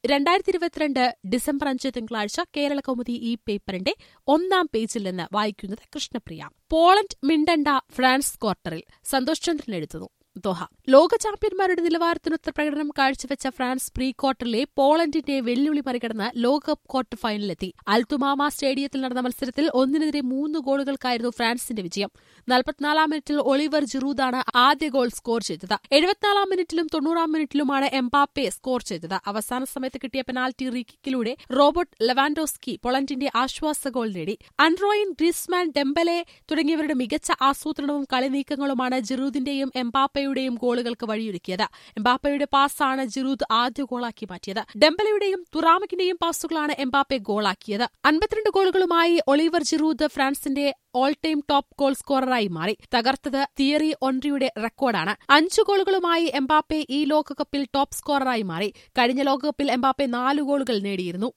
രണ്ടായിരത്തി ഇരുപത്തിരണ്ട് ഡിസംബർ അഞ്ച് തിങ്കളാഴ്ച കേരള കൗമുദി ഈ പേപ്പറിന്റെ ഒന്നാം പേജിൽ നിന്ന് വായിക്കുന്നത് കൃഷ്ണപ്രിയ പോളണ്ട് മിണ്ടണ്ട ഫ്രാൻസ് ക്വാർട്ടറിൽ സന്തോഷ് ചന്ദ്രൻ എഴുതുന്നു ദോഹ ലോക ചാമ്പ്യന്മാരുടെ നിലവാരത്തിനൊത്ത പ്രകടനം കാഴ്ചവെച്ച ഫ്രാൻസ് പ്രീ ക്വാർട്ടറിലെ പോളണ്ടിന്റെ വെല്ലുവിളി മറികടന്ന് ലോകകപ്പ് ക്വാർട്ടർ ഫൈനലിലെത്തി അൽത്തുമാമ സ്റ്റേഡിയത്തിൽ നടന്ന മത്സരത്തിൽ ഒന്നിനെതിരെ മൂന്ന് ഗോളുകൾക്കായിരുന്നു ഫ്രാൻസിന്റെ വിജയം നാൽപ്പത്തിനാലാം മിനിറ്റിൽ ഒളിവർ ജിറൂദാണ് ആദ്യ ഗോൾ സ്കോർ ചെയ്തത് എഴുപത്തിനാലാം മിനിറ്റിലും തൊണ്ണൂറാം മിനിറ്റിലുമാണ് എംബാപ്പെ സ്കോർ ചെയ്തത് അവസാന സമയത്ത് കിട്ടിയ പെനാൽറ്റി റീക്കിക്കിലൂടെ റോബർട്ട് ലെവാൻഡോസ്കി പോളണ്ടിന്റെ ആശ്വാസ ഗോൾ നേടി അൻഡ്രോയിൻ ഗ്രീസ്മാൻ ഡെംബലെ തുടങ്ങിയവരുടെ മികച്ച ആസൂത്രണവും കളി നീക്കങ്ങളുമാണ് ജിറൂദിന്റെയും എംബാപ്പയുടെയും ഗോളുകൾക്ക് വഴിയൊരുക്കിയത് എംബാപ്പയുടെ പാസാണ് ജിറൂദ് ആദ്യ ഗോളാക്കി മാറ്റിയത് ഡെംബലയുടെയും തുറാമിക്കിന്റെയും പാസുകളാണ് എംബാപ്പെ ഗോളാക്കിയത് അൻപത്തിരണ്ട് ഗോളുകളുമായി ഒളിവർ ജിറൂദ് ഫ്രാൻസിന്റെ ഓൾ ടൈം ടോപ്പ് ഗോൾ സ്കോററായി മാറി തകർത്തത് തിയറി ഒൻട്രിയുടെ റെക്കോർഡാണ് അഞ്ചു ഗോളുകളുമായി എംബാപ്പെ ഈ ലോകകപ്പിൽ ടോപ്പ് സ്കോററായി മാറി കഴിഞ്ഞ ലോകകപ്പിൽ എംബാപ്പെ നാല് ഗോളുകൾ നേടിയിരുന്നു